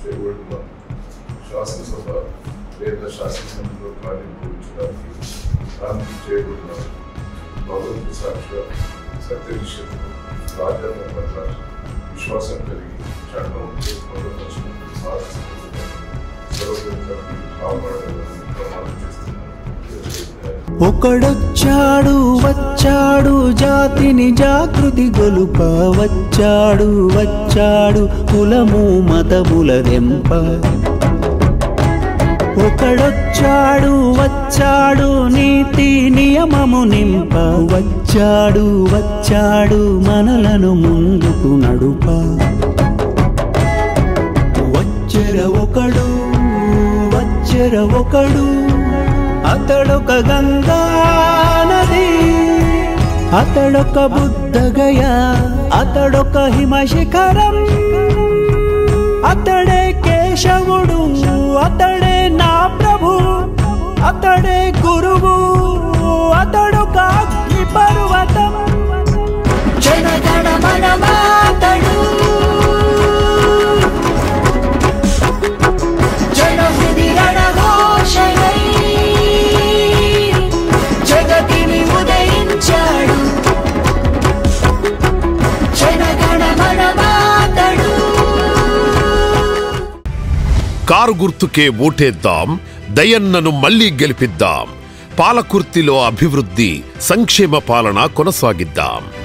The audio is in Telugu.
చేయబడిన శాసనసభ లేదా శాసనసభలో కార్యం పూరించడానికి దానికి చేయబడిన భగవంతు సాక్షిగా సత్యనిషత్తు రాజ్యాంగం పట్ల విశ్వాసం కలిగి చట్టం చేసుకోవడం సర్వోపరి కాపాడాలని ప్రమాణం చేస్తున్నాను ఒకడొచ్చాడు వచ్చాడు జాతిని జాగృతి గొలుప వచ్చాడు వచ్చాడు కులము మతముల దెంప ఒకడొచ్చాడు వచ్చాడు నీతి నియమము నింప వచ్చాడు వచ్చాడు మనలను ముందుకు నడుప వచ్చెర ఒకడు వచ్చెర ఒకడు అతడొక గంగా నది అతడొక బుద్ధగయ అతడొక హిమశిఖరం అతడే కేశవుడు అతడే నా ప్రభు అతడే గురువు అతడొక అగ్ని పర్వతం జనగణ మనమాతడు జనహృది రణఘోషణై జగతిని ఉదయించాడు జనగణ మనమాతడు కారు గుర్తుకే ఓటేద్దాం దయన్నను మళ్లీ గెలిపిద్దాం పాలకుర్తిలో అభివృద్ధి సంక్షేమ పాలన కొనసాగిద్దాం